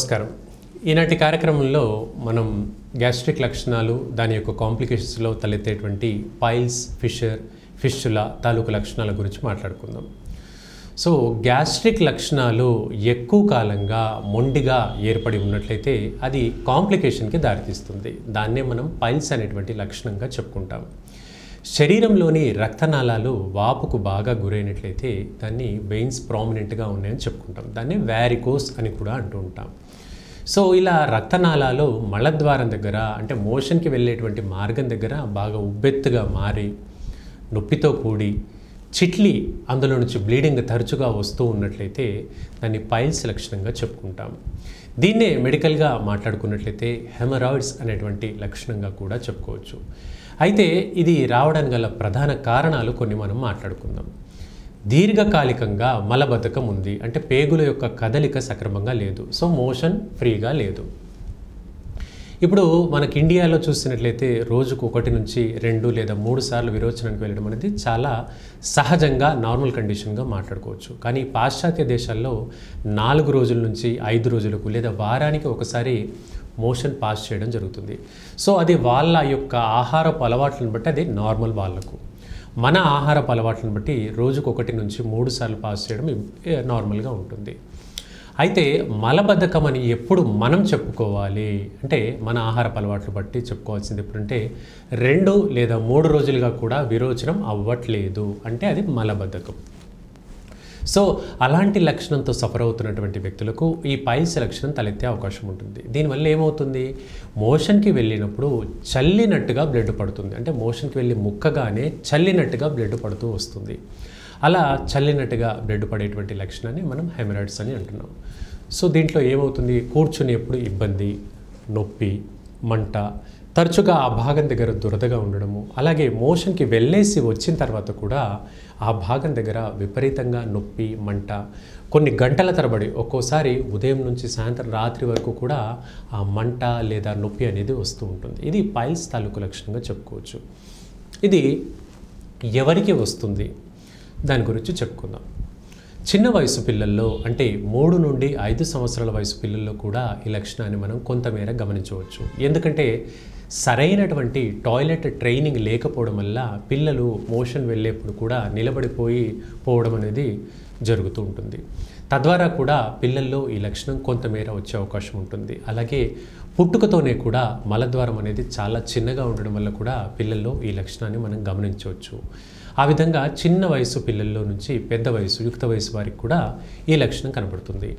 నమస్కారం ఈనాటి కార్యక్రమంలో మనం గ్యాస్ట్రిక్ లక్షణాలు దాని యొక్క కాంప్లికేషన్స్లో తలెత్తేటువంటి పైల్స్ ఫిషర్ ఫిష్చుల తాలూకు లక్షణాల గురించి మాట్లాడుకుందాం సో గ్యాస్ట్రిక్ లక్షణాలు ఎక్కువ కాలంగా మొండిగా ఏర్పడి ఉన్నట్లయితే అది కాంప్లికేషన్కి దారితీస్తుంది దాన్నే మనం పైల్స్ అనేటువంటి లక్షణంగా చెప్పుకుంటాం శరీరంలోని రక్తనాళాలు వాపుకు బాగా గురైనట్లయితే దాన్ని వెయిన్స్ ప్రామినెంట్గా ఉన్నాయని చెప్పుకుంటాం దాన్ని వ్యారికోస్ అని కూడా అంటూ ఉంటాం సో ఇలా రక్తనాళాలు మలద్వారం దగ్గర అంటే మోషన్కి వెళ్ళేటువంటి మార్గం దగ్గర బాగా ఉబ్బెత్తుగా మారి నొప్పితో కూడి చిట్లి అందులో నుంచి బ్లీడింగ్ తరచుగా వస్తూ ఉన్నట్లయితే దాన్ని పైల్స్ లక్షణంగా చెప్పుకుంటాం దీన్నే మెడికల్గా మాట్లాడుకున్నట్లయితే హెమరాయిడ్స్ అనేటువంటి లక్షణంగా కూడా చెప్పుకోవచ్చు అయితే ఇది రావడానికి గల ప్రధాన కారణాలు కొన్ని మనం మాట్లాడుకుందాం దీర్ఘకాలికంగా మలబద్ధకం ఉంది అంటే పేగుల యొక్క కదలిక సక్రమంగా లేదు సో మోషన్ ఫ్రీగా లేదు ఇప్పుడు మనకి ఇండియాలో చూసినట్లయితే రోజుకు ఒకటి నుంచి రెండు లేదా మూడు సార్లు విరోచనానికి వెళ్ళడం అనేది చాలా సహజంగా నార్మల్ కండిషన్గా మాట్లాడుకోవచ్చు కానీ పాశ్చాత్య దేశాల్లో నాలుగు రోజుల నుంచి ఐదు రోజులకు లేదా వారానికి ఒకసారి మోషన్ పాస్ చేయడం జరుగుతుంది సో అది వాళ్ళ యొక్క ఆహారపు అలవాట్లను బట్టి అది నార్మల్ వాళ్ళకు మన ఆహారపు అలవాట్లను బట్టి రోజుకు ఒకటి నుంచి మూడు సార్లు పాస్ చేయడం ఏ, నార్మల్గా ఉంటుంది అయితే మలబద్ధకం అని ఎప్పుడు మనం చెప్పుకోవాలి అంటే మన ఆహారపు అలవాట్లు బట్టి చెప్పుకోవాల్సింది ఎప్పుడంటే రెండు లేదా మూడు రోజులుగా కూడా విరోచనం అవ్వట్లేదు అంటే అది మలబద్ధకం సో అలాంటి లక్షణంతో సఫర్ అవుతున్నటువంటి వ్యక్తులకు ఈ పైల్స్ లక్షణం తలెత్తే అవకాశం ఉంటుంది దీనివల్ల ఏమవుతుంది మోషన్కి వెళ్ళినప్పుడు చల్లినట్టుగా బ్లడ్ పడుతుంది అంటే మోషన్కి వెళ్ళి ముక్కగానే చల్లినట్టుగా బ్లడ్ పడుతూ వస్తుంది అలా చల్లినట్టుగా బ్లడ్ పడేటువంటి లక్షణాన్ని మనం హెమరాయిడ్స్ అని అంటున్నాం సో దీంట్లో ఏమవుతుంది కూర్చునేప్పుడు ఇబ్బంది నొప్పి మంట తరచుగా ఆ భాగం దగ్గర దురదగా ఉండడము అలాగే మోషన్కి వెళ్ళేసి వచ్చిన తర్వాత కూడా ఆ భాగం దగ్గర విపరీతంగా నొప్పి మంట కొన్ని గంటల తరబడి ఒక్కోసారి ఉదయం నుంచి సాయంత్రం రాత్రి వరకు కూడా ఆ మంట లేదా నొప్పి అనేది వస్తూ ఉంటుంది ఇది పైల్స్ తాలూకు లక్షణంగా చెప్పుకోవచ్చు ఇది ఎవరికి వస్తుంది దాని గురించి చెప్పుకుందాం చిన్న వయసు పిల్లల్లో అంటే మూడు నుండి ఐదు సంవత్సరాల వయసు పిల్లల్లో కూడా ఈ లక్షణాన్ని మనం కొంతమేర గమనించవచ్చు ఎందుకంటే సరైనటువంటి టాయిలెట్ ట్రైనింగ్ లేకపోవడం వల్ల పిల్లలు మోషన్ వెళ్ళేప్పుడు కూడా నిలబడిపోయి పోవడం అనేది జరుగుతూ ఉంటుంది తద్వారా కూడా పిల్లల్లో ఈ లక్షణం కొంతమేర వచ్చే అవకాశం ఉంటుంది అలాగే పుట్టుకతోనే కూడా మలద్వారం అనేది చాలా చిన్నగా ఉండడం వల్ల కూడా పిల్లల్లో ఈ లక్షణాన్ని మనం గమనించవచ్చు ఆ విధంగా చిన్న వయసు పిల్లల్లో నుంచి పెద్ద వయసు యుక్త వయసు వారికి కూడా ఈ లక్షణం కనబడుతుంది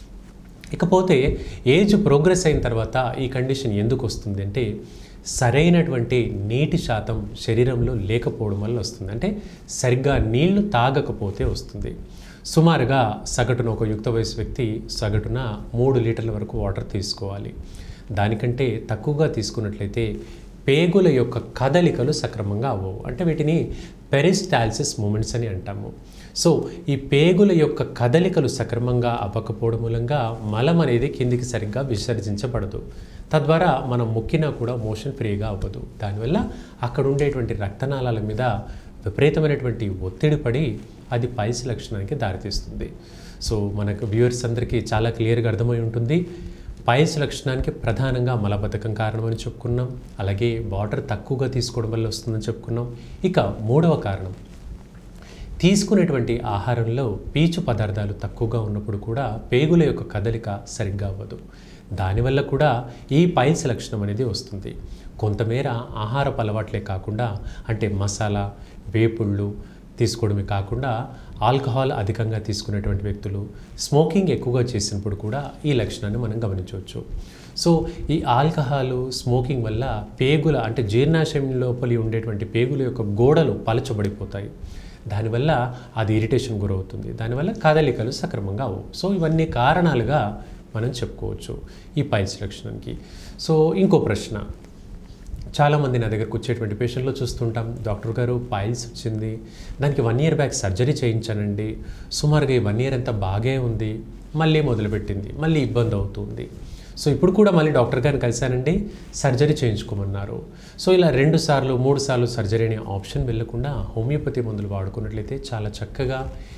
ఇకపోతే ఏజ్ ప్రోగ్రెస్ అయిన తర్వాత ఈ కండిషన్ ఎందుకు వస్తుంది అంటే సరైనటువంటి నీటి శాతం శరీరంలో లేకపోవడం వల్ల వస్తుంది అంటే సరిగ్గా నీళ్లు తాగకపోతే వస్తుంది సుమారుగా సగటున ఒక యుక్త వయసు వ్యక్తి సగటున మూడు లీటర్ల వరకు వాటర్ తీసుకోవాలి దానికంటే తక్కువగా తీసుకున్నట్లయితే పేగుల యొక్క కదలికలు సక్రమంగా అవ్వవు అంటే వీటిని పెరిస్టాల్సిస్ మూమెంట్స్ అని అంటాము సో ఈ పేగుల యొక్క కదలికలు సక్రమంగా అవ్వకపోవడం మూలంగా మలం అనేది కిందికి సరిగ్గా విసర్జించబడదు తద్వారా మనం మొక్కినా కూడా మోషన్ ఫ్రీగా అవ్వదు దానివల్ల అక్కడ ఉండేటువంటి రక్తనాళాల మీద విపరీతమైనటువంటి ఒత్తిడి పడి అది పైల్స్ లక్షణానికి దారితీస్తుంది సో మనకు వ్యూవర్స్ అందరికీ చాలా క్లియర్గా అర్థమై ఉంటుంది పైల్స్ లక్షణానికి ప్రధానంగా మలబద్ధకం కారణమని చెప్పుకున్నాం అలాగే వాటర్ తక్కువగా తీసుకోవడం వల్ల వస్తుందని చెప్పుకున్నాం ఇక మూడవ కారణం తీసుకునేటువంటి ఆహారంలో పీచు పదార్థాలు తక్కువగా ఉన్నప్పుడు కూడా పేగుల యొక్క కదలిక సరిగ్గా అవ్వదు దానివల్ల కూడా ఈ పైల్స్ లక్షణం అనేది వస్తుంది కొంతమేర ఆహారపు అలవాట్లే కాకుండా అంటే మసాలా వేపుళ్ళు తీసుకోవడమే కాకుండా ఆల్కహాల్ అధికంగా తీసుకునేటువంటి వ్యక్తులు స్మోకింగ్ ఎక్కువగా చేసినప్పుడు కూడా ఈ లక్షణాన్ని మనం గమనించవచ్చు సో ఈ ఆల్కహాల్ స్మోకింగ్ వల్ల పేగుల అంటే జీర్ణాశయం లోపలి ఉండేటువంటి పేగుల యొక్క గోడలు పలచబడిపోతాయి దానివల్ల అది ఇరిటేషన్ గురవుతుంది దానివల్ల కదలికలు సక్రమంగా అవ్వవు సో ఇవన్నీ కారణాలుగా మనం చెప్పుకోవచ్చు ఈ పైల్స్ లక్షణానికి సో ఇంకో ప్రశ్న చాలామంది నా దగ్గరకు వచ్చేటువంటి పేషెంట్లో చూస్తుంటాం డాక్టర్ గారు పైల్స్ వచ్చింది దానికి వన్ ఇయర్ బ్యాక్ సర్జరీ చేయించానండి సుమారుగా ఈ వన్ ఇయర్ అంతా బాగే ఉంది మళ్ళీ మొదలుపెట్టింది మళ్ళీ ఇబ్బంది అవుతుంది సో ఇప్పుడు కూడా మళ్ళీ డాక్టర్ గారిని కలిశానండి సర్జరీ చేయించుకోమన్నారు సో ఇలా రెండు సార్లు మూడు సార్లు సర్జరీ అనే ఆప్షన్ వెళ్ళకుండా హోమియోపతి మందులు వాడుకున్నట్లయితే చాలా చక్కగా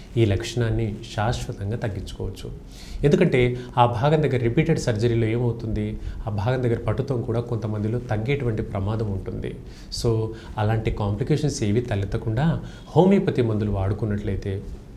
ఈ లక్షణాన్ని శాశ్వతంగా తగ్గించుకోవచ్చు ఎందుకంటే ఆ భాగం దగ్గర రిపీటెడ్ సర్జరీలో ఏమవుతుంది ఆ భాగం దగ్గర పట్టుతం కూడా కొంతమందిలో తగ్గేటువంటి ప్రమాదం ఉంటుంది సో అలాంటి కాంప్లికేషన్స్ ఏవి తలెత్తకుండా హోమియోపతి మందులు వాడుకున్నట్లయితే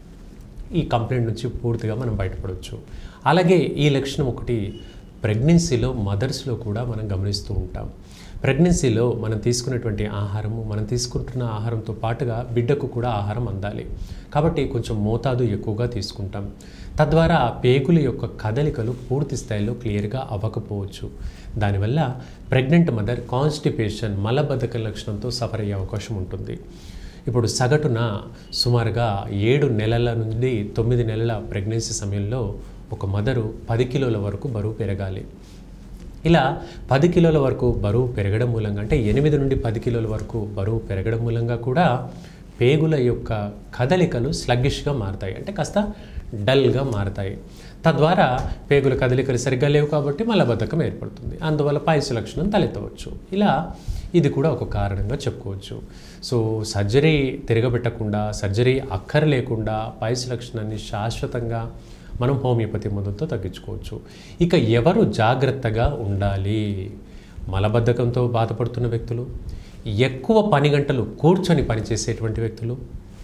ఈ కంప్లైంట్ నుంచి పూర్తిగా మనం బయటపడవచ్చు అలాగే ఈ లక్షణం ఒకటి ప్రెగ్నెన్సీలో మదర్స్లో కూడా మనం గమనిస్తూ ఉంటాం ప్రెగ్నెన్సీలో మనం తీసుకునేటువంటి ఆహారము మనం తీసుకుంటున్న ఆహారంతో పాటుగా బిడ్డకు కూడా ఆహారం అందాలి కాబట్టి కొంచెం మోతాదు ఎక్కువగా తీసుకుంటాం తద్వారా ఆ పేగుల యొక్క కదలికలు పూర్తి స్థాయిలో క్లియర్గా అవ్వకపోవచ్చు దానివల్ల ప్రెగ్నెంట్ మదర్ కాన్స్టిపేషన్ మలబద్ధక లక్షణంతో సఫర్ అయ్యే అవకాశం ఉంటుంది ఇప్పుడు సగటున సుమారుగా ఏడు నెలల నుండి తొమ్మిది నెలల ప్రెగ్నెన్సీ సమయంలో ఒక మదరు పది కిలోల వరకు బరువు పెరగాలి ఇలా పది కిలోల వరకు బరువు పెరగడం మూలంగా అంటే ఎనిమిది నుండి పది కిలోల వరకు బరువు పెరగడం మూలంగా కూడా పేగుల యొక్క కదలికలు స్లగ్గిష్గా మారుతాయి అంటే కాస్త డల్గా మారుతాయి తద్వారా పేగుల కదలికలు సరిగ్గా లేవు కాబట్టి మలబద్ధకం ఏర్పడుతుంది అందువల్ల పాయసు లక్షణం తలెత్తవచ్చు ఇలా ఇది కూడా ఒక కారణంగా చెప్పుకోవచ్చు సో సర్జరీ తిరగబెట్టకుండా సర్జరీ అక్కర లేకుండా పాయసు లక్షణాన్ని శాశ్వతంగా మనం హోమియోపతి మందులతో తగ్గించుకోవచ్చు ఇక ఎవరు జాగ్రత్తగా ఉండాలి మలబద్ధకంతో బాధపడుతున్న వ్యక్తులు ఎక్కువ పని గంటలు కూర్చొని పనిచేసేటువంటి వ్యక్తులు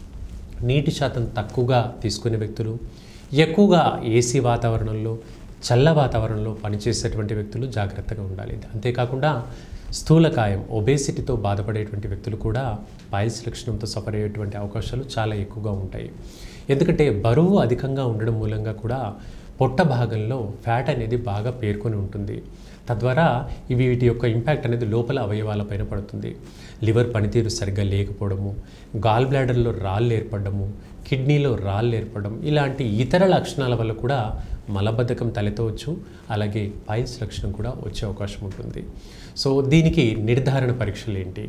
నీటి శాతం తక్కువగా తీసుకునే వ్యక్తులు ఎక్కువగా ఏసీ వాతావరణంలో చల్ల వాతావరణంలో పనిచేసేటువంటి వ్యక్తులు జాగ్రత్తగా ఉండాలి అంతేకాకుండా స్థూలకాయం ఒబేసిటీతో బాధపడేటువంటి వ్యక్తులు కూడా పాయిల్స్ లక్షణంతో సఫర్ అయ్యేటువంటి అవకాశాలు చాలా ఎక్కువగా ఉంటాయి ఎందుకంటే బరువు అధికంగా ఉండడం మూలంగా కూడా పొట్ట భాగంలో ఫ్యాట్ అనేది బాగా పేర్కొని ఉంటుంది తద్వారా ఇవి వీటి యొక్క ఇంపాక్ట్ అనేది లోపల అవయవాలపైన పడుతుంది లివర్ పనితీరు సరిగ్గా లేకపోవడము గాల్ బ్లాడర్లో రాళ్ళు ఏర్పడము కిడ్నీలో రాళ్ళు ఏర్పడడం ఇలాంటి ఇతర లక్షణాల వల్ల కూడా మలబద్ధకం తలెత్తవచ్చు అలాగే పైల్స్ లక్షణం కూడా వచ్చే అవకాశం ఉంటుంది సో దీనికి నిర్ధారణ పరీక్షలు ఏంటి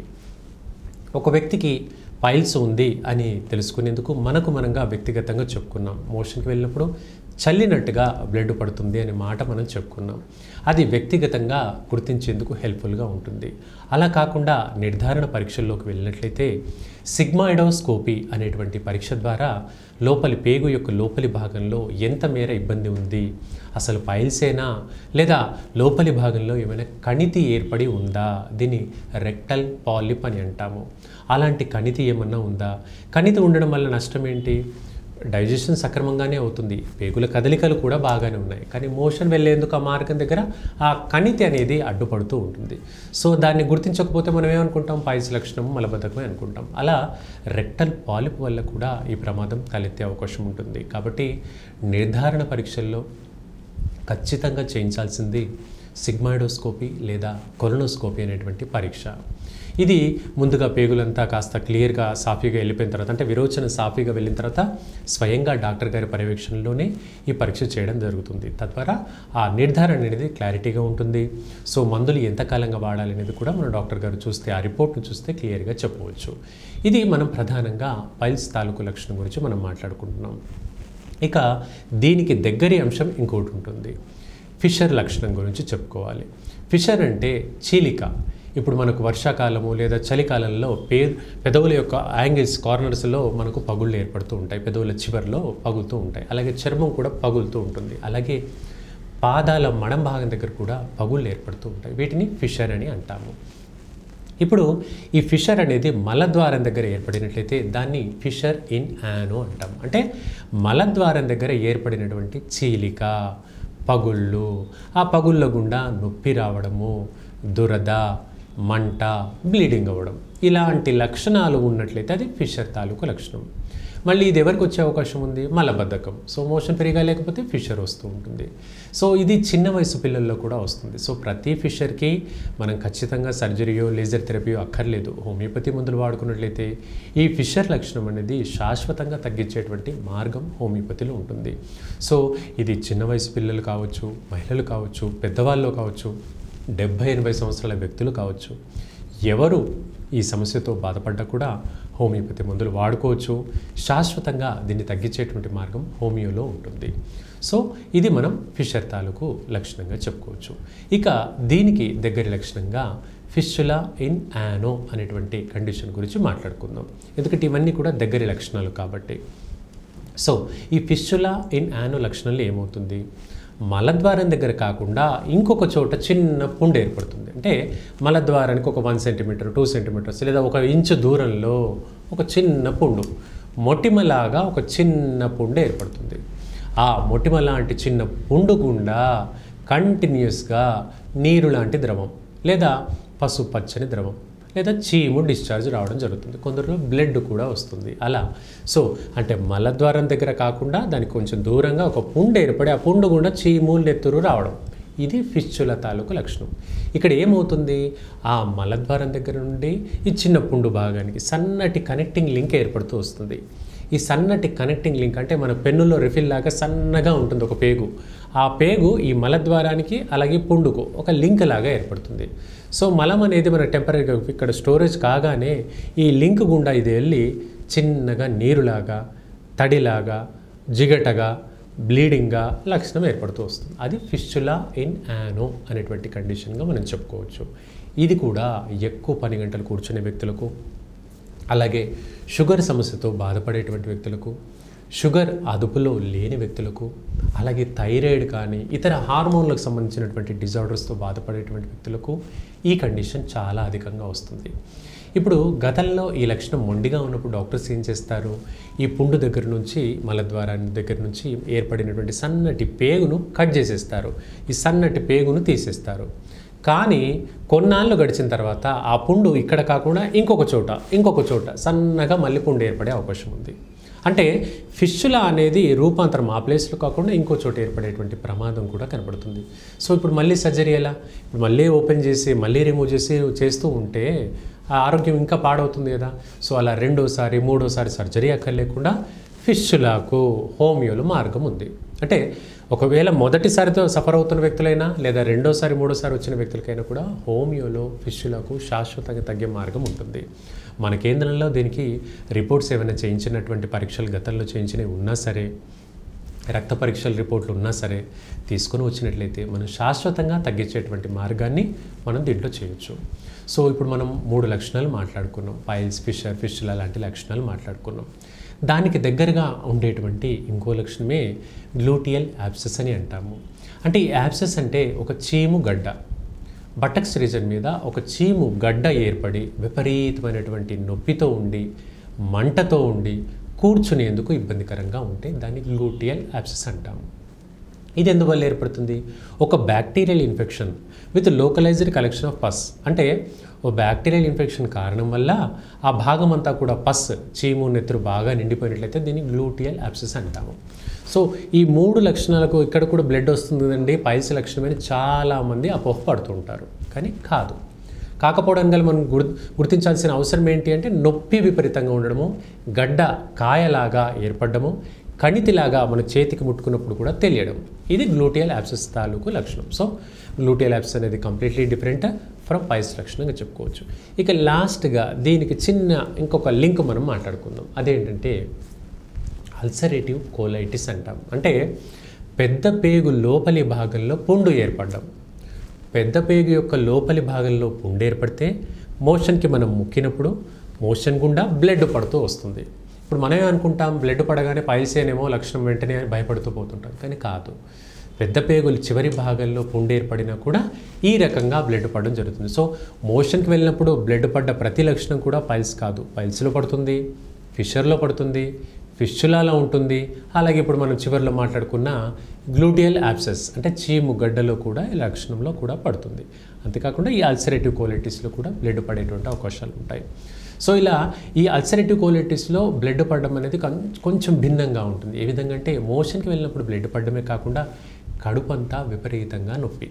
ఒక వ్యక్తికి పైల్స్ ఉంది అని తెలుసుకునేందుకు మనకు మనంగా వ్యక్తిగతంగా చెప్పుకున్నాం మోషన్కి వెళ్ళినప్పుడు చల్లినట్టుగా బ్లడ్ పడుతుంది అనే మాట మనం చెప్పుకున్నాం అది వ్యక్తిగతంగా గుర్తించేందుకు హెల్ప్ఫుల్గా ఉంటుంది అలా కాకుండా నిర్ధారణ పరీక్షల్లోకి వెళ్ళినట్లయితే సిగ్మాయిడోస్కోపీ అనేటువంటి పరీక్ష ద్వారా లోపలి పేగు యొక్క లోపలి భాగంలో ఎంత మేర ఇబ్బంది ఉంది అసలు పైల్సేనా లేదా లోపలి భాగంలో ఏమైనా కణితి ఏర్పడి ఉందా దీన్ని రెక్టల్ పాలిప్ అని అంటాము అలాంటి కణితి ఏమన్నా ఉందా కణితి ఉండడం వల్ల నష్టం ఏంటి డైజెషన్ సక్రమంగానే అవుతుంది పేగుల కదలికలు కూడా బాగానే ఉన్నాయి కానీ మోషన్ వెళ్ళేందుకు ఆ మార్గం దగ్గర ఆ కణితి అనేది అడ్డుపడుతూ ఉంటుంది సో దాన్ని గుర్తించకపోతే మనం ఏమనుకుంటాం పాయిస్ లక్షణం మలబద్ధకమే అనుకుంటాం అలా రెక్టల్ పాలిప్ వల్ల కూడా ఈ ప్రమాదం తలెత్తే అవకాశం ఉంటుంది కాబట్టి నిర్ధారణ పరీక్షల్లో ఖచ్చితంగా చేయించాల్సింది సిగ్మాయిడోస్కోపీ లేదా కొలనోస్కోపీ అనేటువంటి పరీక్ష ఇది ముందుగా పేగులంతా కాస్త క్లియర్గా సాఫీగా వెళ్ళిపోయిన తర్వాత అంటే విరోచన సాఫీగా వెళ్ళిన తర్వాత స్వయంగా డాక్టర్ గారి పర్యవేక్షణలోనే ఈ పరీక్ష చేయడం జరుగుతుంది తద్వారా ఆ నిర్ధారణ అనేది క్లారిటీగా ఉంటుంది సో మందులు ఎంతకాలంగా వాడాలి అనేది కూడా మన డాక్టర్ గారు చూస్తే ఆ రిపోర్ట్ను చూస్తే క్లియర్గా చెప్పవచ్చు ఇది మనం ప్రధానంగా పైల్స్ తాలూకు లక్షణం గురించి మనం మాట్లాడుకుంటున్నాం ఇక దీనికి దగ్గరి అంశం ఇంకోటి ఉంటుంది ఫిషర్ లక్షణం గురించి చెప్పుకోవాలి ఫిషర్ అంటే చీలిక ఇప్పుడు మనకు వర్షాకాలము లేదా చలికాలంలో పే పెదవుల యొక్క యాంగిల్స్ కార్నర్స్లో మనకు పగుళ్ళు ఏర్పడుతూ ఉంటాయి పెదవుల చివరిలో పగులుతూ ఉంటాయి అలాగే చర్మం కూడా పగులుతూ ఉంటుంది అలాగే పాదాల మడం భాగం దగ్గర కూడా పగుళ్ళు ఏర్పడుతూ ఉంటాయి వీటిని ఫిషర్ అని అంటాము ఇప్పుడు ఈ ఫిషర్ అనేది మలద్వారం దగ్గర ఏర్పడినట్లయితే దాన్ని ఫిషర్ ఇన్ యానో అంటాం అంటే మలద్వారం దగ్గర ఏర్పడినటువంటి చీలిక పగుళ్ళు ఆ పగుళ్ళ గుండా నొప్పి రావడము దురద మంట బ్లీడింగ్ అవ్వడం ఇలాంటి లక్షణాలు ఉన్నట్లయితే అది ఫిషర్ తాలూకు లక్షణం మళ్ళీ ఇది ఎవరికి వచ్చే అవకాశం ఉంది మలబద్ధకం సో మోషన్ పెరిగా లేకపోతే ఫిషర్ వస్తూ ఉంటుంది సో ఇది చిన్న వయసు పిల్లల్లో కూడా వస్తుంది సో ప్రతి ఫిషర్కి మనం ఖచ్చితంగా సర్జరీయో లేజర్ థెరపీయో అక్కర్లేదు హోమియోపతి మందులు వాడుకున్నట్లయితే ఈ ఫిషర్ లక్షణం అనేది శాశ్వతంగా తగ్గించేటువంటి మార్గం హోమియోపతిలో ఉంటుంది సో ఇది చిన్న వయసు పిల్లలు కావచ్చు మహిళలు కావచ్చు పెద్దవాళ్ళు కావచ్చు డెబ్భై ఎనభై సంవత్సరాల వ్యక్తులు కావచ్చు ఎవరు ఈ సమస్యతో బాధపడ్డా కూడా హోమియోపతి మందులు వాడుకోవచ్చు శాశ్వతంగా దీన్ని తగ్గించేటువంటి మార్గం హోమియోలో ఉంటుంది సో ఇది మనం ఫిషర్ తాలూకు లక్షణంగా చెప్పుకోవచ్చు ఇక దీనికి దగ్గరి లక్షణంగా ఫిస్చులా ఇన్ యానో అనేటువంటి కండిషన్ గురించి మాట్లాడుకుందాం ఎందుకంటే ఇవన్నీ కూడా దగ్గరి లక్షణాలు కాబట్టి సో ఈ ఫిస్చులా ఇన్ యానో లక్షణంలో ఏమవుతుంది మలద్వారం దగ్గర కాకుండా ఇంకొక చోట చిన్న పుండు ఏర్పడుతుంది అంటే మలద్వారానికి ఒక వన్ సెంటీమీటర్ టూ సెంటీమీటర్స్ లేదా ఒక ఇంచు దూరంలో ఒక చిన్న పుండు మొటిమలాగా ఒక చిన్న పుండు ఏర్పడుతుంది ఆ మొటిమ లాంటి చిన్న పుండు గుండా కంటిన్యూస్గా నీరు లాంటి ద్రవం లేదా పసుపు పచ్చని ద్రవం లేదా చీము డిశ్చార్జ్ రావడం జరుగుతుంది కొందరిలో బ్లడ్ కూడా వస్తుంది అలా సో అంటే మలద్వారం దగ్గర కాకుండా దానికి కొంచెం దూరంగా ఒక పుండు ఏర్పడి ఆ పుండు గుండా చీము నెత్తురు రావడం ఇది ఫిస్చుల తాలూకు లక్షణం ఇక్కడ ఏమవుతుంది ఆ మలద్వారం దగ్గర నుండి ఈ చిన్న పుండు భాగానికి సన్నటి కనెక్టింగ్ లింక్ ఏర్పడుతూ వస్తుంది ఈ సన్నటి కనెక్టింగ్ లింక్ అంటే మన పెన్నులో రిఫిల్ లాగా సన్నగా ఉంటుంది ఒక పేగు ఆ పేగు ఈ మలద్వారానికి అలాగే పుండుకు ఒక లింక్ లాగా ఏర్పడుతుంది సో మలం అనేది మన టెంపరీగా ఇక్కడ స్టోరేజ్ కాగానే ఈ లింక్ గుండా ఇది వెళ్ళి చిన్నగా నీరులాగా తడిలాగా జిగటగా బ్లీడింగ్గా లక్షణం ఏర్పడుతూ వస్తుంది అది ఫిస్చులా ఇన్ యానో అనేటువంటి కండిషన్గా మనం చెప్పుకోవచ్చు ఇది కూడా ఎక్కువ పని గంటలు కూర్చునే వ్యక్తులకు అలాగే షుగర్ సమస్యతో బాధపడేటువంటి వ్యక్తులకు షుగర్ అదుపులో లేని వ్యక్తులకు అలాగే థైరాయిడ్ కానీ ఇతర హార్మోన్లకు సంబంధించినటువంటి డిజార్డర్స్తో బాధపడేటువంటి వ్యక్తులకు ఈ కండిషన్ చాలా అధికంగా వస్తుంది ఇప్పుడు గతంలో ఈ లక్షణం మొండిగా ఉన్నప్పుడు డాక్టర్స్ ఏం చేస్తారు ఈ పుండు దగ్గర నుంచి మలద్వారాన్ని దగ్గర నుంచి ఏర్పడినటువంటి సన్నటి పేగును కట్ చేసేస్తారు ఈ సన్నటి పేగును తీసేస్తారు కానీ కొన్నాళ్ళు గడిచిన తర్వాత ఆ పుండు ఇక్కడ కాకుండా ఇంకొక చోట ఇంకొక చోట సన్నగా మళ్ళీ పుండు ఏర్పడే అవకాశం ఉంది అంటే ఫిష్చులా అనేది రూపాంతరం ఆ ప్లేస్లో కాకుండా ఇంకో చోట ఏర్పడేటువంటి ప్రమాదం కూడా కనపడుతుంది సో ఇప్పుడు మళ్ళీ సర్జరీ ఎలా ఇప్పుడు మళ్ళీ ఓపెన్ చేసి మళ్ళీ రిమూవ్ చేసి చేస్తూ ఉంటే ఆ ఆరోగ్యం ఇంకా పాడవుతుంది కదా సో అలా రెండోసారి మూడోసారి సర్జరీ అక్కర్లేకుండా ఫిష్చులాకు హోమియోలో మార్గం ఉంది అంటే ఒకవేళ మొదటిసారితో సఫర్ అవుతున్న వ్యక్తులైనా లేదా రెండోసారి మూడోసారి వచ్చిన వ్యక్తులకైనా కూడా హోమియోలో ఫిష్యులకు శాశ్వతంగా తగ్గే మార్గం ఉంటుంది మన కేంద్రంలో దీనికి రిపోర్ట్స్ ఏమైనా చేయించినటువంటి పరీక్షలు గతంలో చేయించినవి ఉన్నా సరే రక్త పరీక్షల రిపోర్ట్లు ఉన్నా సరే తీసుకొని వచ్చినట్లయితే మనం శాశ్వతంగా తగ్గించేటువంటి మార్గాన్ని మనం దీంట్లో చేయొచ్చు సో ఇప్పుడు మనం మూడు లక్షణాలు మాట్లాడుకున్నాం పైల్స్ ఫిషర్ ఫిష్ల లాంటి లక్షణాలు మాట్లాడుకున్నాం దానికి దగ్గరగా ఉండేటువంటి ఇంకో లక్షణమే గ్లూటియల్ యాప్సెస్ అని అంటాము అంటే ఈ యాప్సెస్ అంటే ఒక చీము గడ్డ బటక్స్ రీజన్ మీద ఒక చీము గడ్డ ఏర్పడి విపరీతమైనటువంటి నొప్పితో ఉండి మంటతో ఉండి కూర్చునేందుకు ఇబ్బందికరంగా ఉంటే దాన్ని గ్లూటియల్ యాప్సెస్ అంటాము ఇది ఎందువల్ల ఏర్పడుతుంది ఒక bacterial infection with localised collection of pus అంటే ఓ బ్యాక్టీరియల్ ఇన్ఫెక్షన్ కారణం వల్ల ఆ భాగం అంతా కూడా పస్ చీము నెత్తురు బాగా నిండిపోయినట్లయితే దీన్ని గ్లూటియల్ యాప్సెస్ అంటాము సో ఈ మూడు లక్షణాలకు ఇక్కడ కూడా బ్లడ్ వస్తుంది కదండి పైల్స్ లక్షణమని చాలామంది అపోహ పడుతుంటారు కానీ కాదు కాకపోవడం గల మనం గుర్ గుర్తించాల్సిన అవసరం ఏంటి అంటే నొప్పి విపరీతంగా ఉండడము గడ్డ కాయలాగా ఏర్పడము కణితిలాగా మన చేతికి ముట్టుకున్నప్పుడు కూడా తెలియడం ఇది గ్లూటియల్ యాప్సెస్ తాలూకు లక్షణం సో గ్లూటియల్ యాప్స్ అనేది కంప్లీట్లీ డిఫరెంట్ ఫ్రమ్ పైస్ లక్షణంగా చెప్పుకోవచ్చు ఇక లాస్ట్గా దీనికి చిన్న ఇంకొక లింక్ మనం మాట్లాడుకుందాం అదేంటంటే అల్సరేటివ్ కోలైటిస్ అంటాం అంటే పెద్ద పేగు లోపలి భాగంలో పుండు ఏర్పడడం పెద్ద పేగు యొక్క లోపలి భాగంలో పుండు ఏర్పడితే మోషన్కి మనం ముక్కినప్పుడు మోషన్ గుండా బ్లడ్ పడుతూ వస్తుంది ఇప్పుడు మనమే అనుకుంటాం బ్లడ్ పడగానే పైల్సేనేమో లక్షణం వెంటనే అని భయపడుతూ పోతుంటాం కానీ కాదు పెద్ద పేగులు చివరి భాగంలో పుండు ఏర్పడినా కూడా ఈ రకంగా బ్లడ్ పడడం జరుగుతుంది సో మోషన్కి వెళ్ళినప్పుడు బ్లడ్ పడ్డ ప్రతి లక్షణం కూడా పైల్స్ కాదు పైల్స్లో పడుతుంది ఫిషర్లో పడుతుంది ఫిష్చులాలో ఉంటుంది అలాగే ఇప్పుడు మనం చివరిలో మాట్లాడుకున్న గ్లూటియల్ యాప్సెస్ అంటే చీము గడ్డలో కూడా ఈ లక్షణంలో కూడా పడుతుంది అంతేకాకుండా ఈ అల్సరేటివ్ క్వాలిటీస్లో కూడా బ్లడ్ పడేటువంటి అవకాశాలు ఉంటాయి సో ఇలా ఈ అల్సరేటివ్ క్వాలిటీస్లో బ్లడ్ పడడం అనేది కొం- కొంచెం భిన్నంగా ఉంటుంది ఏ విధంగా అంటే మోషన్కి వెళ్ళినప్పుడు బ్లడ్ పడడమే కాకుండా కడుపు అంతా విపరీతంగా నొప్పి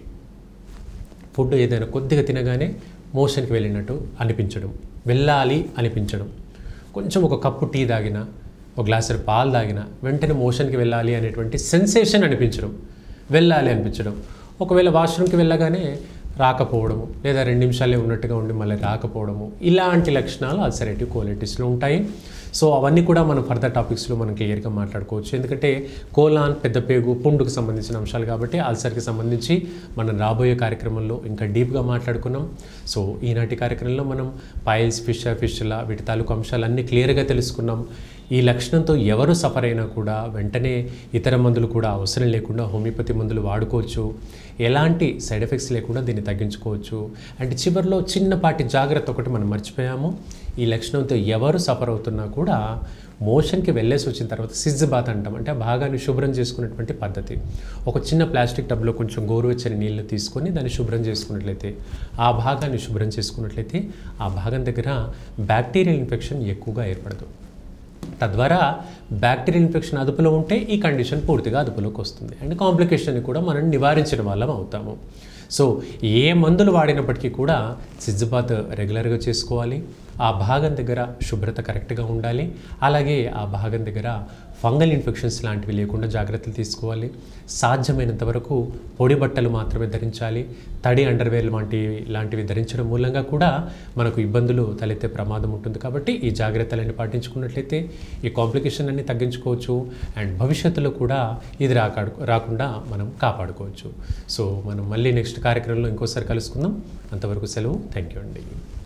ఫుడ్ ఏదైనా కొద్దిగా తినగానే మోషన్కి వెళ్ళినట్టు అనిపించడం వెళ్ళాలి అనిపించడం కొంచెం ఒక కప్పు టీ తాగినా ఒక గ్లాసు పాలు తాగినా వెంటనే మోషన్కి వెళ్ళాలి అనేటువంటి సెన్సేషన్ అనిపించడం వెళ్ళాలి అనిపించడం ఒకవేళ వాష్రూమ్కి వెళ్ళగానే రాకపోవడము లేదా రెండు నిమిషాలే ఉన్నట్టుగా ఉండి మళ్ళీ రాకపోవడము ఇలాంటి లక్షణాలు అల్సరేటివ్ క్వాలిటీస్లో ఉంటాయి సో అవన్నీ కూడా మనం ఫర్దర్ టాపిక్స్లో మనం క్లియర్గా మాట్లాడుకోవచ్చు ఎందుకంటే కోలాన్ పెద్ద పేగు పుండుకు సంబంధించిన అంశాలు కాబట్టి అల్సర్కి సంబంధించి మనం రాబోయే కార్యక్రమంలో ఇంకా డీప్గా మాట్లాడుకున్నాం సో ఈనాటి కార్యక్రమంలో మనం పైల్స్ ఫిషర్ ఫిష్ల వీటి తాలూకు అంశాలన్నీ క్లియర్గా తెలుసుకున్నాం ఈ లక్షణంతో ఎవరు సఫర్ అయినా కూడా వెంటనే ఇతర మందులు కూడా అవసరం లేకుండా హోమియోపతి మందులు వాడుకోవచ్చు ఎలాంటి సైడ్ ఎఫెక్ట్స్ లేకుండా దీన్ని తగ్గించుకోవచ్చు అండ్ చివరిలో చిన్నపాటి జాగ్రత్త ఒకటి మనం మర్చిపోయాము ఈ లక్షణంతో ఎవరు సఫర్ అవుతున్నా కూడా మోషన్కి వెళ్ళేసి వచ్చిన తర్వాత సిజ్ బాత్ అంటాం అంటే ఆ భాగాన్ని శుభ్రం చేసుకునేటువంటి పద్ధతి ఒక చిన్న ప్లాస్టిక్ టబ్లో కొంచెం గోరువెచ్చని నీళ్లు తీసుకొని దాన్ని శుభ్రం చేసుకున్నట్లయితే ఆ భాగాన్ని శుభ్రం చేసుకున్నట్లయితే ఆ భాగం దగ్గర బ్యాక్టీరియల్ ఇన్ఫెక్షన్ ఎక్కువగా ఏర్పడదు తద్వారా బ్యాక్టీరియల్ ఇన్ఫెక్షన్ అదుపులో ఉంటే ఈ కండిషన్ పూర్తిగా అదుపులోకి వస్తుంది అండ్ కాంప్లికేషన్ కూడా మనం నివారించిన వాళ్ళం అవుతాము సో ఏ మందులు వాడినప్పటికీ కూడా సిజ్జుబాత్ రెగ్యులర్గా చేసుకోవాలి ఆ భాగం దగ్గర శుభ్రత కరెక్ట్గా ఉండాలి అలాగే ఆ భాగం దగ్గర ఫంగల్ ఇన్ఫెక్షన్స్ లాంటివి లేకుండా జాగ్రత్తలు తీసుకోవాలి సాధ్యమైనంత వరకు పొడి బట్టలు మాత్రమే ధరించాలి తడి అండర్వేర్ లాంటి లాంటివి ధరించడం మూలంగా కూడా మనకు ఇబ్బందులు తలెత్తే ప్రమాదం ఉంటుంది కాబట్టి ఈ జాగ్రత్తలన్నీ పాటించుకున్నట్లయితే ఈ కాంప్లికేషన్ అన్ని తగ్గించుకోవచ్చు అండ్ భవిష్యత్తులో కూడా ఇది రాకాడు రాకుండా మనం కాపాడుకోవచ్చు సో మనం మళ్ళీ నెక్స్ట్ కార్యక్రమంలో ఇంకోసారి కలుసుకుందాం అంతవరకు సెలవు థ్యాంక్ యూ అండి